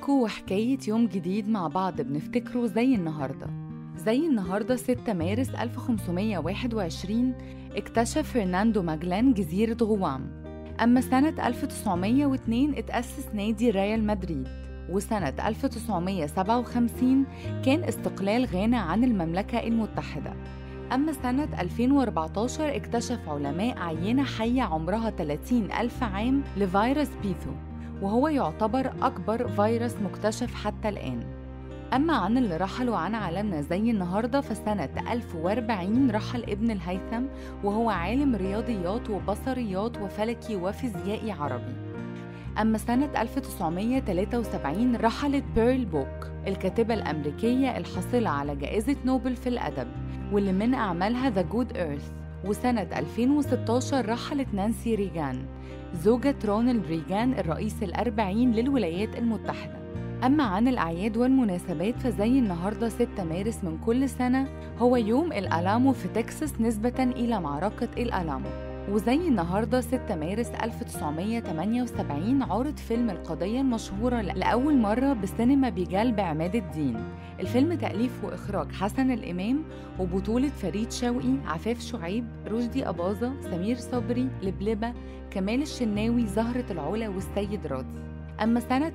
بيكم وحكاية يوم جديد مع بعض بنفتكره زي النهاردة زي النهاردة 6 مارس 1521 اكتشف فرناندو ماجلان جزيرة غوام أما سنة 1902 اتأسس نادي ريال مدريد وسنة 1957 كان استقلال غانا عن المملكة المتحدة أما سنة 2014 اكتشف علماء عينة حية عمرها 30 ألف عام لفيروس بيثو وهو يعتبر أكبر فيروس مكتشف حتى الآن أما عن اللي رحلوا عن عالمنا زي النهاردة فسنة 1040 رحل ابن الهيثم وهو عالم رياضيات وبصريات وفلكي وفيزيائي عربي أما سنة 1973 رحلت بيرل بوك الكاتبة الأمريكية الحاصلة على جائزة نوبل في الأدب واللي من أعمالها ذا جود إيرث وسنة 2016 رحلت نانسي ريغان زوجة رونالد ريغان الرئيس الأربعين للولايات المتحدة أما عن الأعياد والمناسبات فزي النهاردة 6 مارس من كل سنة هو يوم الألامو في تكساس نسبة إلى معركة الألامو وزي النهارده 6 مارس 1978 عرض فيلم القضية المشهورة لأول مرة بسينما بجلب عماد الدين الفيلم تأليف وإخراج حسن الإمام وبطولة فريد شوقي عفاف شعيب رشدي أباظة سمير صبري لبلبة كمال الشناوي زهرة العلا والسيد راضي أما سنة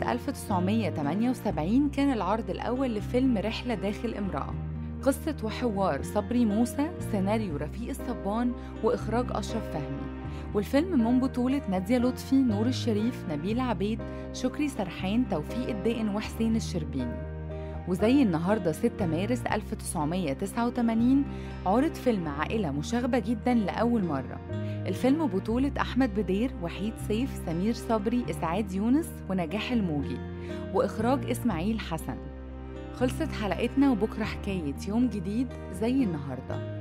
1978 كان العرض الأول لفيلم رحلة داخل امرأة قصة وحوار صبري موسى سيناريو رفيق الصبان وإخراج أشرف فهمي والفيلم من بطولة نادية لطفي نور الشريف نبيل عبيد شكري سرحان توفيق الدائن وحسين الشربيني وزي النهاردة 6 مارس 1989 عرض فيلم عائلة مشاغبة جدا لأول مرة الفيلم بطولة أحمد بدير وحيد سيف سمير صبري إسعاد يونس ونجاح الموجي وإخراج إسماعيل حسن خلصت حلقتنا وبكرة حكاية يوم جديد زي النهارده